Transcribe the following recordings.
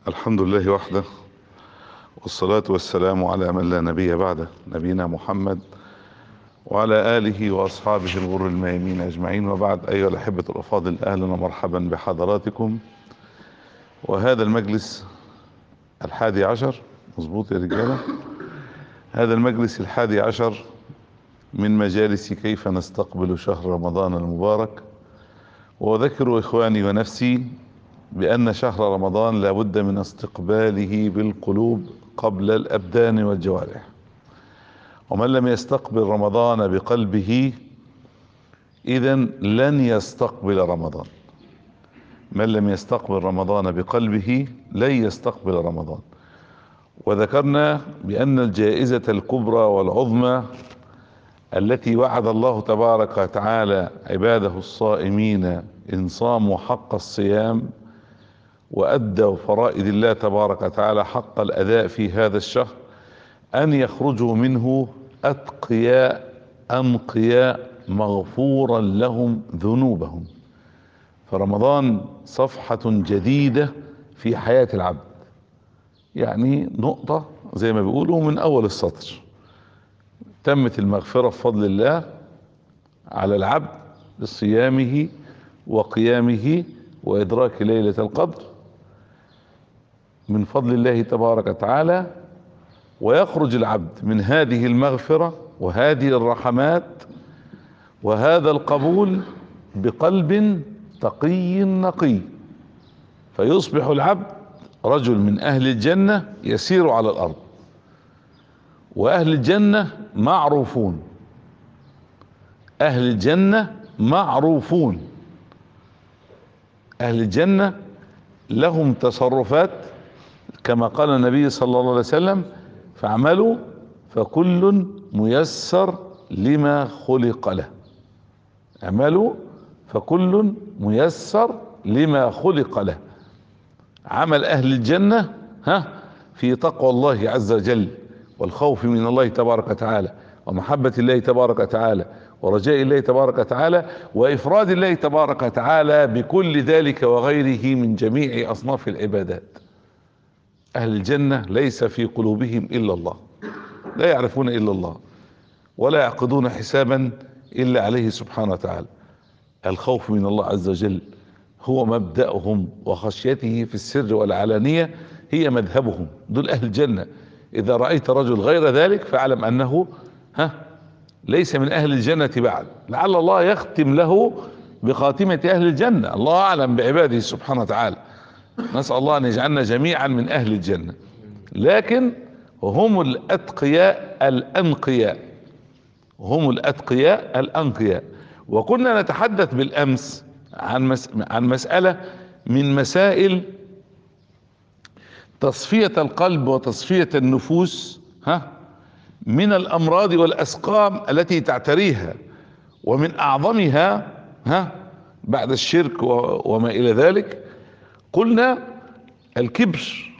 الحمد لله وحده والصلاة والسلام على من لا نبي بعده نبينا محمد وعلى آله وأصحابه الغر الميامين أجمعين وبعد أيها الأحبة الأفاضل أهلا ومرحبا بحضراتكم وهذا المجلس الحادي عشر مظبوط يا رجالة هذا المجلس الحادي عشر من مجالس كيف نستقبل شهر رمضان المبارك وأذكر إخواني ونفسي بأن شهر رمضان لا بد من استقباله بالقلوب قبل الأبدان والجوارح ومن لم يستقبل رمضان بقلبه إذا لن يستقبل رمضان من لم يستقبل رمضان بقلبه لن يستقبل رمضان وذكرنا بأن الجائزة الكبرى والعظمى التي وعد الله تبارك وتعالى عباده الصائمين إن صاموا حق الصيام وأدوا فرائض الله تبارك وتعالى حق الأداء في هذا الشهر أن يخرجوا منه أتقياء أنقياء مغفورا لهم ذنوبهم فرمضان صفحة جديدة في حياة العبد يعني نقطة زي ما بيقولوا من أول السطر تمت المغفرة بفضل الله على العبد بصيامه وقيامه وإدراك ليلة القدر من فضل الله تبارك وتعالى ويخرج العبد من هذه المغفرة وهذه الرحمات وهذا القبول بقلب تقي نقي فيصبح العبد رجل من أهل الجنة يسير على الأرض وأهل الجنة معروفون أهل الجنة معروفون أهل الجنة لهم تصرفات كما قال النبي صلى الله عليه وسلم فاعملوا فكل ميسر لما خلق له اعملوا فكل ميسر لما خلق له عمل اهل الجنة ها في تقوى الله عز وجل والخوف من الله تبارك وتعالى ومحبة الله تبارك وتعالى ورجاء الله تبارك وتعالى وافراد الله تبارك وتعالى بكل ذلك وغيره من جميع اصناف العبادات اهل الجنة ليس في قلوبهم الا الله لا يعرفون الا الله ولا يعقدون حسابا الا عليه سبحانه وتعالى الخوف من الله عز وجل هو مبدأهم وخشيته في السر والعلانية هي مذهبهم دول اهل الجنة اذا رأيت رجل غير ذلك فاعلم انه ها ليس من اهل الجنة بعد لعل الله يختم له بخاتمة اهل الجنة الله اعلم بعباده سبحانه وتعالى نسأل الله ان يجعلنا جميعا من اهل الجنة لكن هم الاتقياء الانقياء هم الاتقياء الانقياء وكنا نتحدث بالامس عن مس... عن مسألة من مسائل تصفية القلب وتصفية النفوس ها من الامراض والاسقام التي تعتريها ومن اعظمها ها بعد الشرك و... وما الى ذلك قلنا الكبر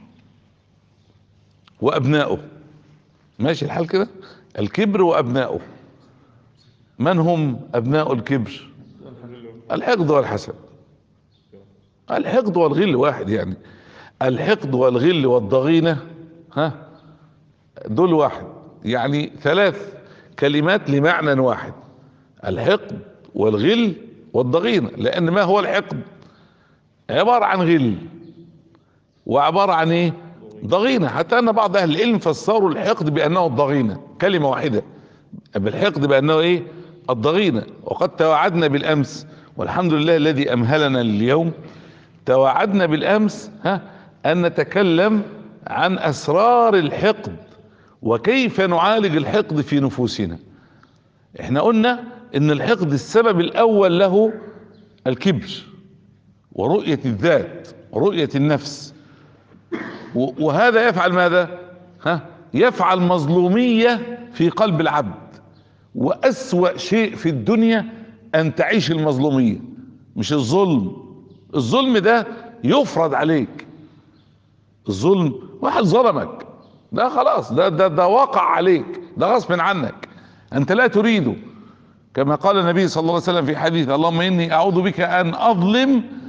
وابنائه ماشي الحال كده الكبر وابنائه من هم ابناء الكبر الحقد والحسد الحقد والغل واحد يعني الحقد والغل والضغينة ها دول واحد يعني ثلاث كلمات لمعنى واحد الحقد والغل والضغينة لان ما هو الحقد عبارة عن غل وعبارة عن ايه ضغينة حتى ان بعض اهل العلم فسروا الحقد بانه الضغينة كلمة واحدة بالحقد بانه ايه الضغينة وقد توعدنا بالامس والحمد لله الذي امهلنا اليوم توعدنا بالامس ها ان نتكلم عن اسرار الحقد وكيف نعالج الحقد في نفوسنا احنا قلنا ان الحقد السبب الاول له الكبر ورؤية الذات ورؤية النفس وهذا يفعل ماذا ها يفعل مظلومية في قلب العبد واسوأ شيء في الدنيا ان تعيش المظلومية مش الظلم الظلم ده يفرض عليك الظلم واحد ظلمك ده خلاص ده ده ده وقع عليك ده غصب عنك انت لا تريده كما قال النبي صلى الله عليه وسلم في حديث اللهم اني اعوذ بك ان اظلم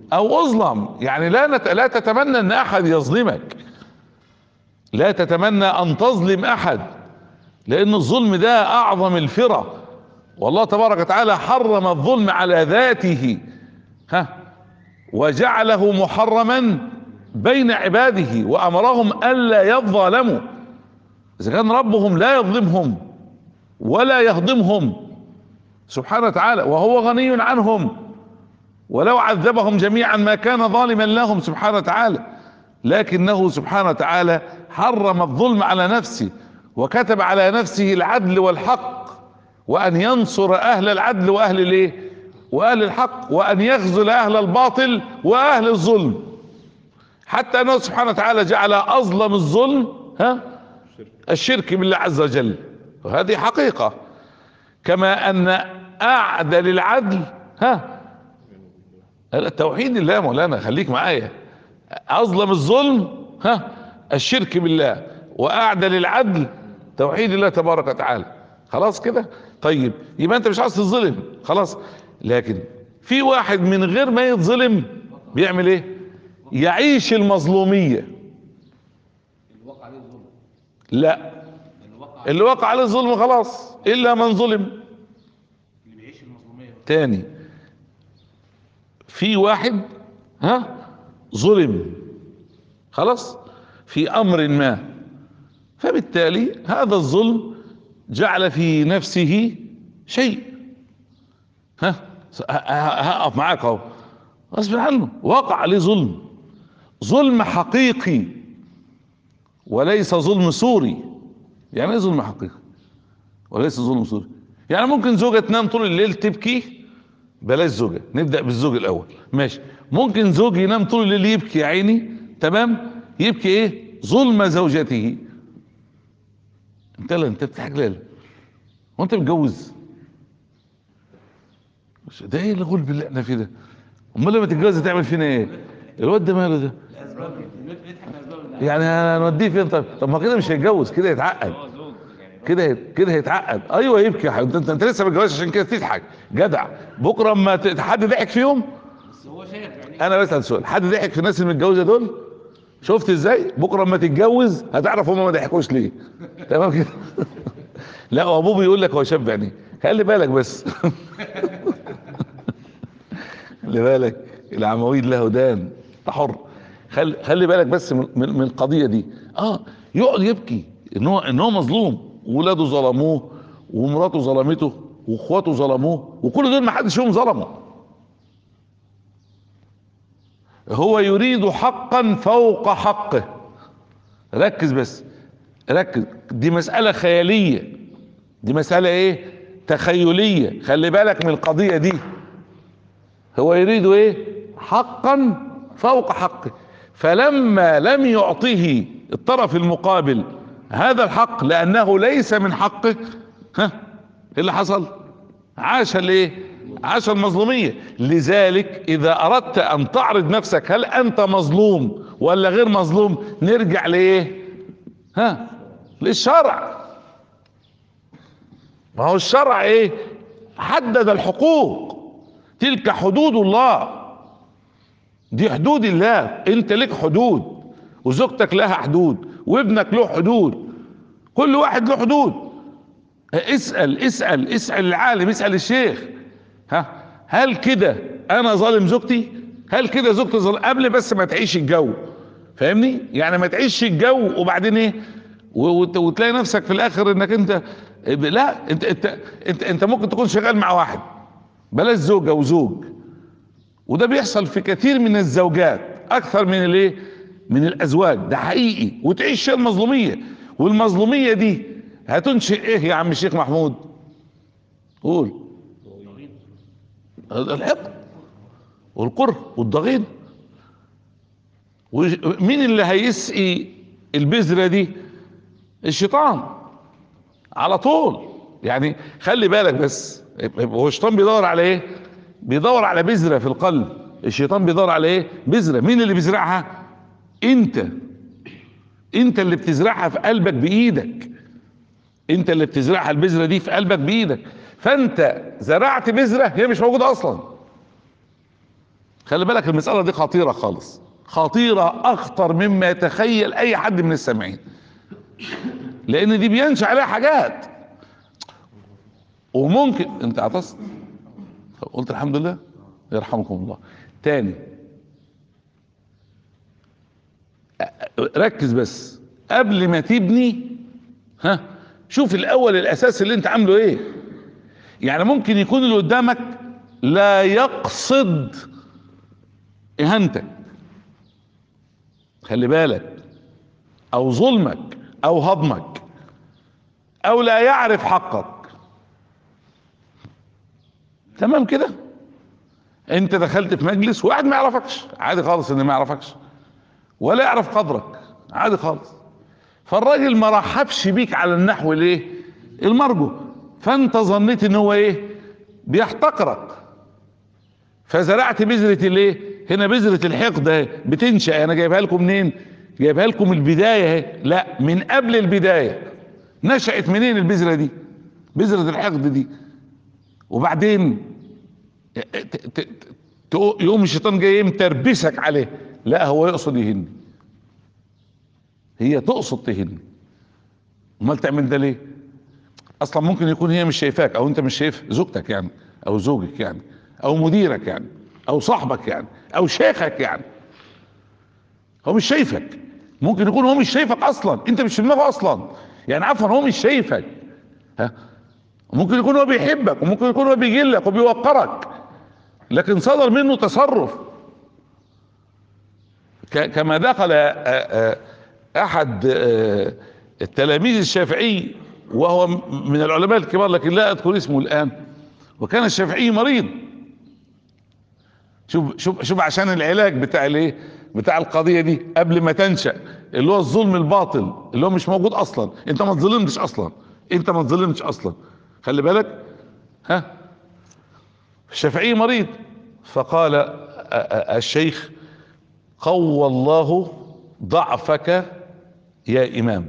او اظلم يعني لا نت... لا تتمنى ان احد يظلمك لا تتمنى ان تظلم احد لان الظلم ده اعظم الفرى والله تبارك وتعالى حرم الظلم على ذاته ها وجعله محرما بين عباده وامرهم الا يظلموا اذا كان ربهم لا يظلمهم ولا يهضمهم سبحانه وتعالى وهو غني عنهم ولو عذبهم جميعا ما كان ظالما لهم سبحانه وتعالى لكنه سبحانه وتعالى حرم الظلم على نفسه وكتب على نفسه العدل والحق وان ينصر اهل العدل واهل الايه واهل الحق وان يخذل اهل الباطل واهل الظلم حتى انه سبحانه وتعالى جعل اظلم الظلم ها الشرك بالله عز وجل وهذه حقيقة كما ان اعدل العدل ها التوحيد الله مولانا خليك معايا اظلم الظلم ها الشرك بالله واعدل العدل توحيد الله تبارك وتعالى خلاص كده طيب يبقى انت مش عايز تظلم خلاص لكن في واحد من غير ما يتظلم بيعمل ايه يعيش المظلومية الواقع عليه ظلم لا الواقع اللي وقع عليه الظلم خلاص الا من ظلم اللي بيعيش المظلوميه تاني في واحد ها ظلم خلاص في امر ما فبالتالي هذا الظلم جعل في نفسه شيء ها ه- ه- هقف معاك اهو غصب عنه وقع عليه ظلم ظلم حقيقي وليس ظلم سوري يعني ايه ظلم حقيقي وليس ظلم سوري يعني ممكن زوجة تنام طول الليل تبكي بلاش زوجة نبدأ بالزوج الأول ماشي ممكن زوج ينام طول الليل يبكي يا عيني تمام يبكي ايه ظلم زوجته انت لا انت بتضحك ليه وانت متجوز مش- ده ايه الغلب اللي احنا فيه ده امال لما تتجوز هتعمل فينا ايه الواد ده ماله ده الاسباب بيضحك الاسباب اللي يعني هنوديه فين طب طب ما كده مش هيتجوز كده يتعقد هو زوج يعني كده هيت- كده هيتعقد ايوه يبكي يا حبيبي انت انت لسه ما اتجوزتش عشان كده تضحك جدع بكره اما ت- حد ضحك فيهم بس هو شايف يعني انا بسال سؤال حد ضحك في الناس اللي متجوزه دول شفت ازاي بكره اما تتجوز هتعرف هم ما ضحكوش ليه تمام كده لا وابوه بيقول لك هو شاب يعني خلي بالك بس خلي بالك العواميد له دان انت حر خلي خلي بالك بس من, من من القضيه دي اه يقعد يبكي ان هو ان هو مظلوم ولاده ظلموه ومراته ظلمته واخواته ظلموه وكل دول ما حدش فيهم ظلمه هو يريد حقا فوق حقه ركز بس ركز دي مسألة خيالية دي مسألة ايه تخيلية خلي بالك من القضية دي هو يريد ايه حقا فوق حقه فلما لم يعطه الطرف المقابل هذا الحق لانه ليس من حقه ها ايه اللي حصل عاش الايه عاش المظلومية لذلك اذا اردت ان تعرض نفسك هل انت مظلوم ولا غير مظلوم نرجع لايه ها للشرع ما هو الشرع ايه حدد الحقوق تلك حدود الله دي حدود الله انت لك حدود وزوجتك لها حدود وابنك له حدود كل واحد له حدود اسأل اسأل اسأل العالم اسأل الشيخ ها هل كده انا ظالم زوجتي هل كده زوجتي ظالم قبل بس ما تعيش الجو فاهمني يعني ما تعيش الجو وبعدين ايه و- وت- وتلاقي نفسك في الاخر انك انت لا انت انت انت, انت ممكن تكون شغال مع واحد بلاش زوجة وزوج وده بيحصل في كثير من الزوجات اكثر من الايه من الازواج ده حقيقي وتعيش شيء المظلومية والمظلومية دي هتنشئ ايه يا عم الشيخ محمود قول الحقد والكره والضغينه ومين اللي هيسقي البذره دي الشيطان على طول يعني خلي بالك بس هو الشيطان بيدور على ايه بيدور على بذره في القلب الشيطان بيدور على ايه بذره مين اللي بيزرعها انت انت اللي بتزرعها في قلبك بايدك انت اللي بتزرعها البذره دي في قلبك بايدك فانت زرعت بذره هي مش موجوده اصلا خلي بالك المسألة دي خطيرة خالص خطيرة اخطر مما يتخيل اي حد من السامعين لان دي بينشأ عليها حاجات وممكن انت عطست طب قلت الحمد لله يرحمكم الله تاني ركز بس قبل ما تبني ها شوف الاول الاساس اللي انت عامله ايه يعني ممكن يكون اللي قدامك لا يقصد اهانتك خلي بالك او ظلمك او هضمك او لا يعرف حقك تمام كده انت دخلت في مجلس واحد ما يعرفكش عادي خالص ان ما يعرفكش ولا يعرف قدرك عادي خالص فالراجل ما رحبش بيك على النحو الايه المرجو فانت ظنيت ان هو ايه بيحتقرك فزرعت بذرة الايه هنا بذرة الحقد اهي بتنشأ انا جايبها لكم منين جايبها لكم البداية اهي لا من قبل البداية نشأت منين البذرة دي بذرة الحقد دي وبعدين ت- ت- ت- يقوم الشيطان جاي متربسك عليه لا هو يقصد يهني هي تقصد تهني امال تعمل ده ليه اصلا ممكن يكون هي مش شايفاك او انت مش شايف زوجتك يعني او زوجك يعني او مديرك يعني او صاحبك يعني او شيخك يعني هو مش شايفك ممكن يكون هو مش شايفك اصلا انت مش في دماغه اصلا يعني عفوا هو مش شايفك ها ممكن يكون هو بيحبك وممكن يكون هو بيجلك وبيوقرك لكن صدر منه تصرف ك- كما دخل آه، آه، احد آه، التلاميذ الشافعي وهو م- من العلماء الكبار لكن لا اذكر اسمه الان وكان الشافعي مريض شوف شوف شوف عشان العلاج بتاع الايه بتاع القضيه دي قبل ما تنشا اللي هو الظلم الباطل اللي هو مش موجود اصلا انت ما تظلمتش اصلا انت ما تظلمتش اصلا خلي بالك ها الشافعي مريض فقال آ- آ- الشيخ قوى الله ضعفك يا امام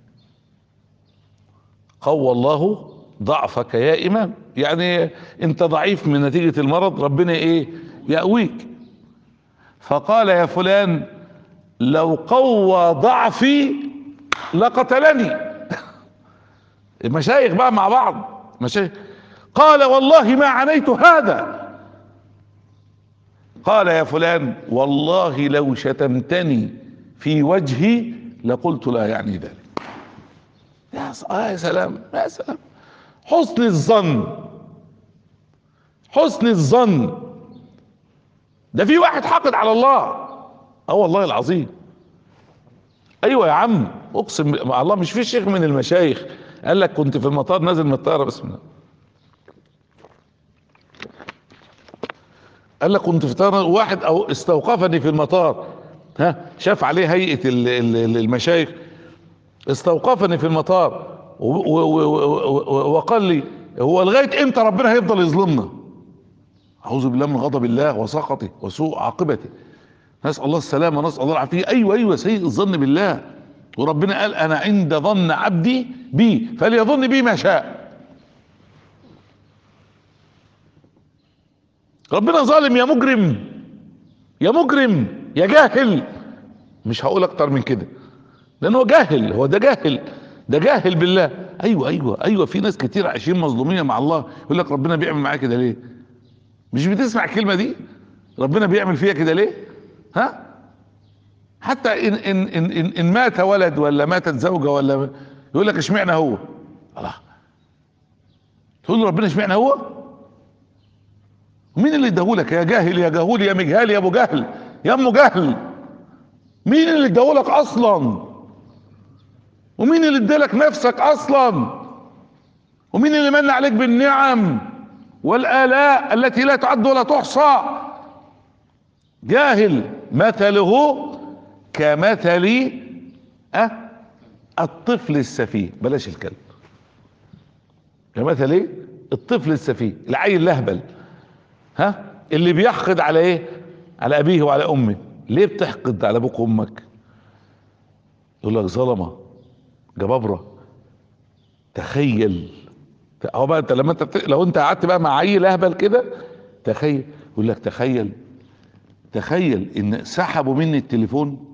قوى الله ضعفك يا امام يعني انت ضعيف من نتيجة المرض ربنا ايه يقويك فقال يا فلان لو قوى ضعفي لقتلني المشايخ بقى مع بعض مشايخ قال والله ما عنيت هذا قال يا فلان والله لو شتمتني في وجهي لقلت لا يعني ذلك يا س- آه يا سلام يا سلام حسن الظن حسن الظن ده في واحد حاقد على الله اه والله العظيم ايوه يا عم اقسم مع الله مش في شيخ من المشايخ قال لك كنت في المطار نازل من الطياره بسم الله قال لك كنت في طياره واحد او استوقفني في المطار ها شاف عليه هيئه ال- ال- ال- المشايخ استوقفني في المطار و- و- و- و- وقال لي هو لغايه امتى ربنا هيفضل يظلمنا اعوذ بالله من غضب الله وسخطه وسوء عاقبته نسال الله السلامه ونسال الله العافيه ايوه ايوه سيء الظن بالله وربنا قال انا عند ظن عبدي بي فليظن بي ما شاء ربنا ظالم يا مجرم يا مجرم يا جاهل مش هقول اكتر من كده لان هو جاهل هو ده جاهل ده جاهل بالله ايوه ايوه ايوه في ناس كتير عايشين مظلومين مع الله يقول لك ربنا بيعمل معايا كده ليه مش بتسمع الكلمه دي ربنا بيعمل فيها كده ليه ها حتى ان ان ان ان, إن مات ولد ولا ماتت زوجه ولا يقول لك اشمعنى هو الله تقول له ربنا اشمعنى هو مين اللي اداهولك يا جاهل يا جهول يا مجهال يا ابو جهل يا ام جهل مين اللي اداهولك اصلا ومين اللي ادالك نفسك اصلا ومين اللي من عليك بالنعم والالاء التي لا تعد ولا تحصى جاهل مثله كمثل أه الطفل السفيه بلاش الكلب كمثل ايه الطفل السفيه العيل لهبل ها اللي بيحقد على ايه على ابيه وعلى امه ليه بتحقد على ابوك وامك يقول لك ظلمه جبابره تخيل هو بقى انت لما انت بت... لو انت قعدت بقى مع عيل اهبل كده تخيل يقول لك تخيل تخيل ان سحبوا مني التليفون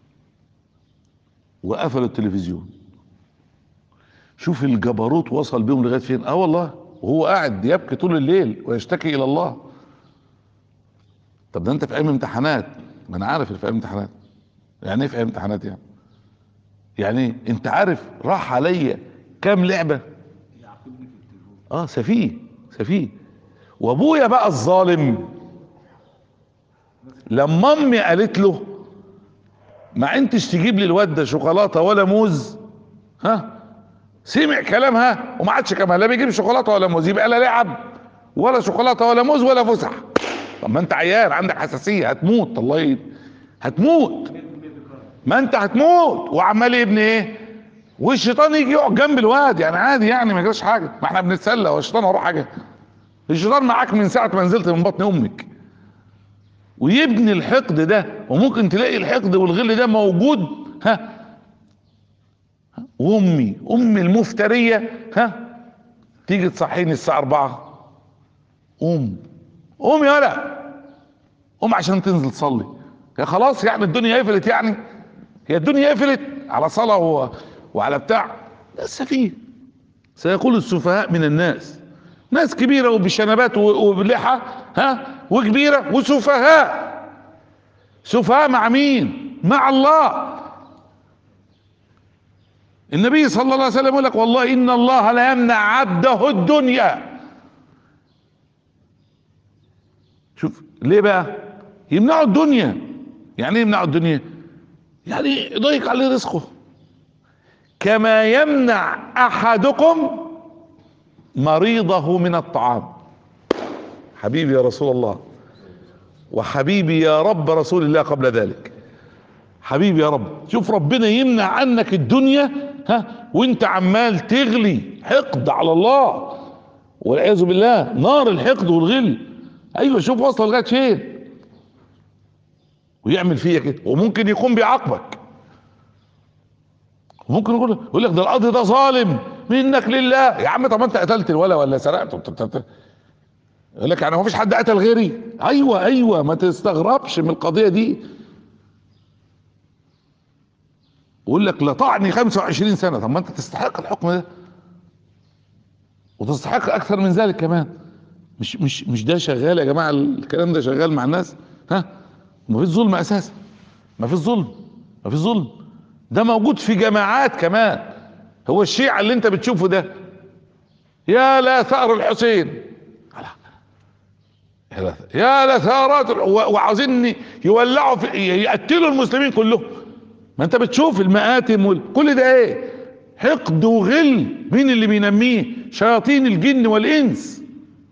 وقفلوا التلفزيون شوف الجبروت وصل بيهم لغايه فين اه والله وهو قاعد يبكي طول الليل ويشتكي الى الله طب ده انت في ايام امتحانات ما انا عارف إن في ايام امتحانات يعني ايه في ايام امتحانات يعني يعني إيه؟ انت عارف راح عليا كام لعبه يعاقبني في التليفون اه سفيه سفيه وابويا بقى الظالم لما امي قالت له ما انتش تجيب لي الواد ده شوكولاته ولا موز ها سمع كلامها وما عادش كمان لا بيجيب شوكولاته ولا موز يبقى لا لعب ولا شوكولاته ولا موز ولا فسح طب ما انت عيان عندك حساسيه هتموت الله ي... هتموت ما انت هتموت وعمال يبني ايه والشيطان يجي يقعد جنب الواد يعني عادي يعني ما يجراش حاجه ما احنا بنتسلى هو الشيطان وراه حاجه الشيطان معاك من ساعه ما نزلت من بطن امك ويبني الحقد ده وممكن تلاقي الحقد والغل ده موجود ها وامي امي المفتريه ها تيجي تصحيني الساعه 4 قوم قوم يا ولد قوم عشان تنزل تصلي يا خلاص يعني الدنيا قفلت يعني هي الدنيا قفلت على صلاه و... وعلى بتاع لسه فيه سيقول السفهاء من الناس ناس كبيره وبشنبات و- وبلحى ها وكبيره وسفهاء سفهاء مع مين مع الله النبي صلى الله عليه وسلم يقول لك والله ان الله لا يمنع عبده الدنيا شوف ليه بقى يمنعوا الدنيا يعني ايه يمنعوا الدنيا يعني يضيق عليه رزقه كما يمنع احدكم مريضه من الطعام حبيبي يا رسول الله وحبيبي يا رب رسول الله قبل ذلك حبيبي يا رب شوف ربنا يمنع عنك الدنيا ها وانت عمال تغلي حقد على الله والعياذ بالله نار الحقد والغل ايوه شوف واصله لغايه فين ويعمل فيا كده وممكن يكون بيعاقبك وممكن يقول يقول لك ده القاضي ده ظالم منك لله يا عم طب ما انت قتلت الولا ولا سرقت طب- طب- طب- يقول لك يعني ما فيش حد قتل غيري ايوه ايوه ما تستغربش من القضيه دي يقول لك لطعني 25 سنه طب ما انت تستحق الحكم ده وتستحق اكثر من ذلك كمان مش مش مش ده شغال يا جماعه الكلام ده شغال مع الناس ها ما فيش ظلم اساسا ما فيش ظلم ما فيش ظلم ده موجود في جماعات كمان هو الشيعة اللي انت بتشوفه ده يا لا ثأر الحسين يا لا- يا لا ثارات ال- و- وعاوزين يولعوا في يقتلوا المسلمين كلهم ما انت بتشوف المآتم وال- كل ده ايه حقد وغل مين اللي بينميه شياطين الجن والانس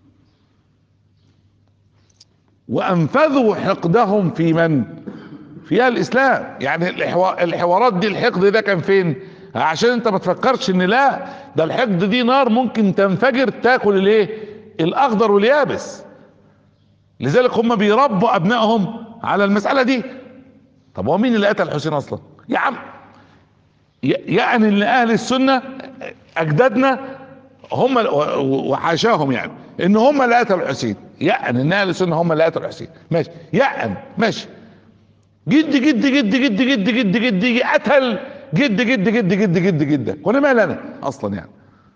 وانفذوا حقدهم في من في أهل الاسلام يعني الحوا- الحوارات دي الحقد ده كان فين عشان انت ما تفكرش ان لا ده الحقد دي نار ممكن تنفجر تاكل الايه الاخضر واليابس لذلك هم بيربوا ابنائهم على المسألة دي طب هو مين اللي قتل الحسين اصلا يا عم ي- يعني ان اهل السنة اجدادنا هم ال- و- و- وحاشاهم يعني ان هم اللي قتلوا الحسين يعني ان اهل السنة هم اللي قتلوا الحسين ماشي يعني ماشي جد جد جد جد جد جد جد جد قتل جد جد جد جد جد جدك وانا مال انا اصلا يعني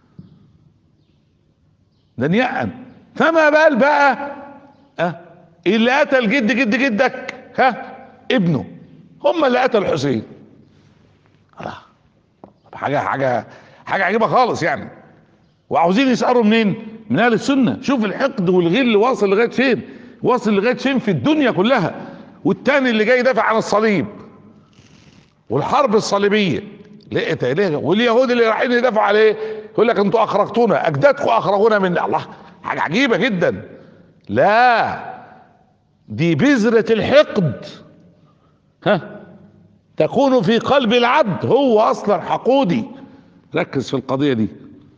ده نيأن فما بال بقى اه اللي قتل جد جد جدك ها ابنه هم اللي قتلوا الحسين الله. طب حاجه حاجه حاجه عجيبه خالص يعني وعاوزين يسألوا منين من اهل السنه شوف الحقد والغل واصل لغايه فين واصل لغايه فين في الدنيا كلها والتاني اللي جاي يدافع عن الصليب والحرب الصليبيه لقيت ليه واليهود اللي رايحين يدافعوا عليه يقول لك انتوا اخرجتونا اجدادكم اخرجونا من الله حاجه عجيبه جدا لا دي بذره الحقد ها تكون في قلب العبد هو اصلا حقودي ركز في القضيه دي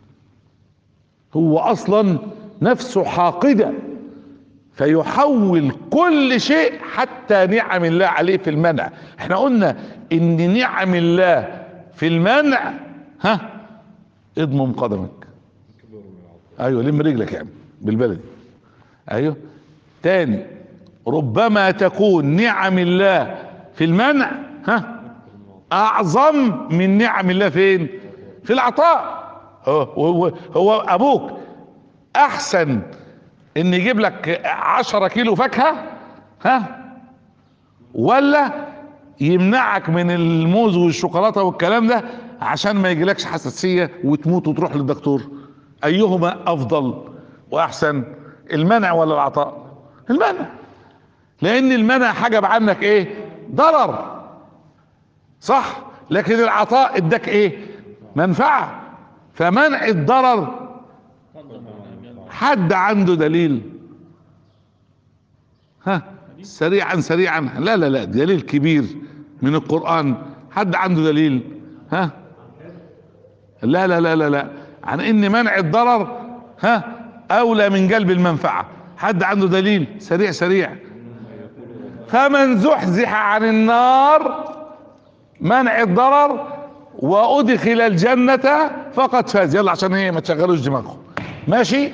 هو اصلا نفسه حاقده فيحول كل شيء حتى نعم الله عليه في المنع احنا قلنا ان نعم الله في المنع ها اضمم قدمك ايوه لم رجلك يعني بالبلدي ايوه تاني ربما تكون نعم الله في المنع ها اعظم من نعم الله فين في العطاء هو, هو, هو ابوك احسن ان يجيب لك عشرة كيلو فاكهة ها ولا يمنعك من الموز والشوكولاتة والكلام ده عشان ما يجيلكش حساسية وتموت وتروح للدكتور ايهما افضل واحسن المنع ولا العطاء المنع لان المنع حجب عنك ايه ضرر صح لكن العطاء اداك ايه منفعة فمنع الضرر حد عنده دليل ها سريعا سريعا لا لا لا دليل كبير من القرآن حد عنده دليل ها لا لا لا لا لا عن ان منع الضرر ها اولى من جلب المنفعة حد عنده دليل سريع سريع فمن زحزح عن النار منع الضرر وادخل الجنة فقد فاز يلا عشان ايه ما تشغلوش دماغكم ماشي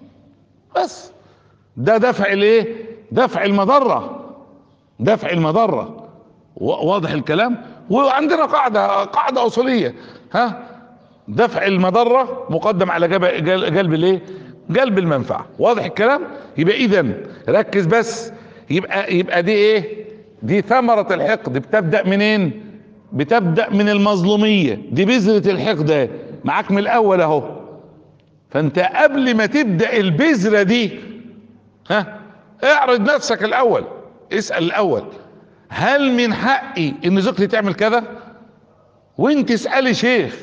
بس ده دفع الايه دفع المضرة دفع المضرة واضح الكلام وعندنا قاعدة قاعدة اصولية ها دفع المضرة مقدم على جلب جلب الايه جلب المنفعة واضح الكلام يبقى اذا ركز بس يبقى يبقى دي ايه دي ثمرة الحقد بتبدأ منين بتبدأ من المظلومية دي بذرة الحقد معاك من الاول اهو فانت قبل ما تبدأ البذرة دي ها اعرض نفسك الاول اسأل الاول هل من حقي ان زوجتي تعمل كذا وانت اسألي شيخ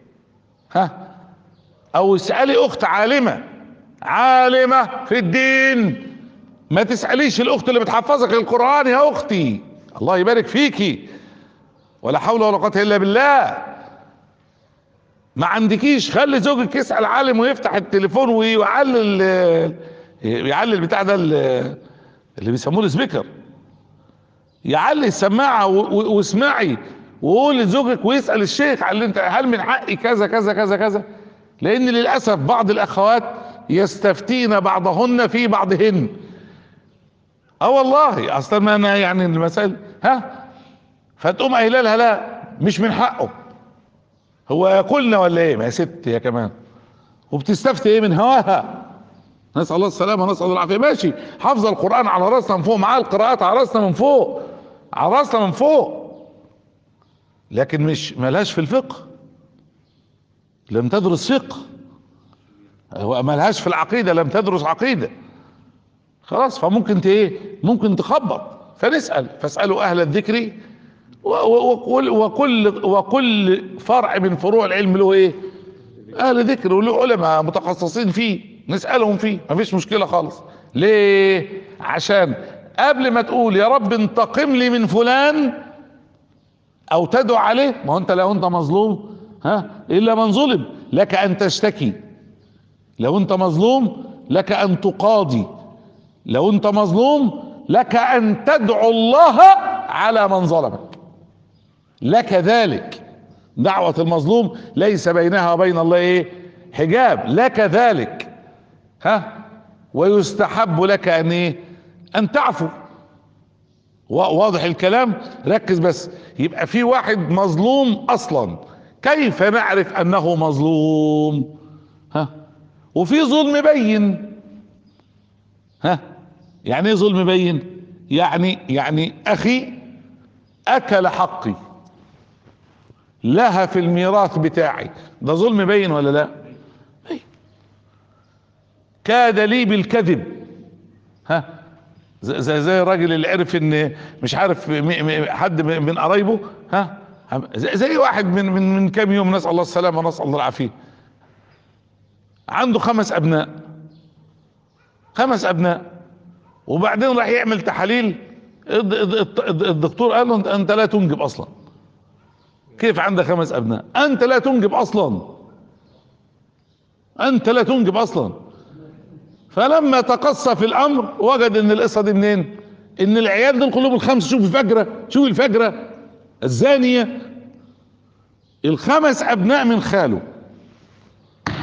ها او اسألي اخت عالمة عالمة في الدين ما تسأليش الاخت اللي بتحفظك القرآن يا اختي الله يبارك فيكي ولا حول ولا قوة الا بالله ما عندكيش خلي زوجك يسأل عالم ويفتح التليفون ويعلل يعلل بتاع ده اللي بيسموه السبيكر يعلي السماعة واسمعي وقول لزوجك ويسأل الشيخ على انت هل من حقي كذا كذا كذا كذا لان للأسف بعض الاخوات يستفتين بعضهن في بعضهن اه والله اصلا ما انا يعني المسائل ها فتقوم قايله لها لا مش من حقه هو ياكلنا ولا ايه ما يا ست يا كمان وبتستفتي ايه من هواها نسال الله السلامه ونسال الله العافيه ماشي حافظ القران على راسنا من فوق معاه القراءات على راسنا من فوق على راسنا من فوق لكن مش ملهاش في الفقه لم تدرس فقه هو ملهاش في العقيده لم تدرس عقيده خلاص فممكن ت ايه ممكن تخبط فنسال فاسالوا اهل الذكر وكل وكل وكل فرع من فروع العلم له ايه اهل ذكر وله علماء متخصصين فيه نسالهم فيه مفيش مشكله خالص ليه عشان قبل ما تقول يا رب انتقم لي من فلان او تدعو عليه ما هو انت لو انت مظلوم ها الا من ظلم لك ان تشتكي لو انت مظلوم لك ان تقاضي لو انت مظلوم لك ان تدعو الله على من ظلمك لك ذلك دعوة المظلوم ليس بينها وبين الله ايه حجاب لك ذلك ها ويستحب لك ان ايه ان تعفو واضح الكلام ركز بس يبقى في واحد مظلوم اصلا كيف نعرف انه مظلوم ها وفي ظلم بين ها يعني ايه ظلم بين يعني يعني اخي اكل حقي لها في الميراث بتاعي ده ظلم بين ولا لا بين. كاد لي بالكذب ها زي زي الراجل اللي عرف ان مش عارف حد من قرايبه ها زي واحد من من من كام يوم نسال الله السلامه ونسال الله العافيه عنده خمس ابناء خمس ابناء وبعدين راح يعمل تحاليل الدكتور قال له انت لا تنجب اصلا كيف عندك خمس ابناء انت لا تنجب اصلا انت لا تنجب اصلا فلما تقصى في الامر وجد ان القصه دي منين ان العيال دول كلهم الخمس شوف الفجره شوف الفجره الزانيه الخمس ابناء من خاله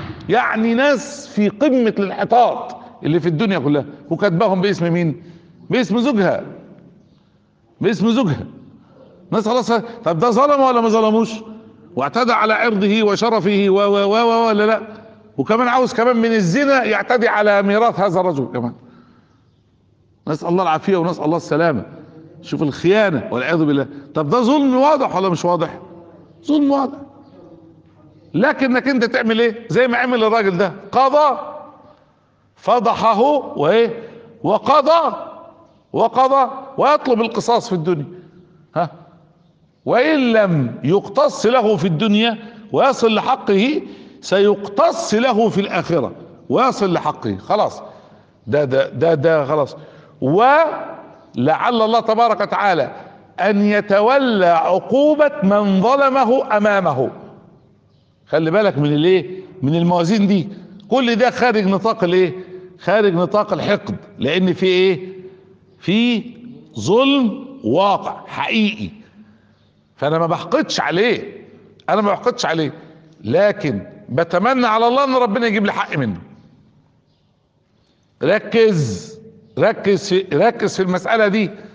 يعني ناس في قمه الانحطاط اللي في الدنيا كلها وكاتباهم باسم مين باسم زوجها باسم زوجها نسأل الله السلامة. طب ده ظلم ولا ما ظلموش واعتدى على عرضه وشرفه و و و و ولا لا وكمان عاوز كمان من الزنا يعتدي على ميراث هذا الرجل كمان نسأل الله العافية ونسأل الله السلامة شوف الخيانة والعياذ بالله طب ده ظلم واضح ولا مش واضح ظلم واضح لكنك انت تعمل ايه زي ما عمل الراجل ده قضى فضحه وايه وقضى وقضى ويطلب القصاص في الدنيا ها وان لم يقتص له في الدنيا ويصل لحقه سيقتص له في الاخره ويصل لحقه خلاص ده ده ده ده خلاص ولعل الله تبارك وتعالى ان يتولى عقوبه من ظلمه امامه خلي بالك من الايه من الموازين دي كل ده خارج نطاق الايه خارج نطاق الحقد لان في ايه في ظلم واقع حقيقي فانا ما بحقدش عليه انا ما بحقدش عليه لكن بتمنى على الله ان ربنا يجيب لي حق منه ركز ركز في ركز في المسألة دي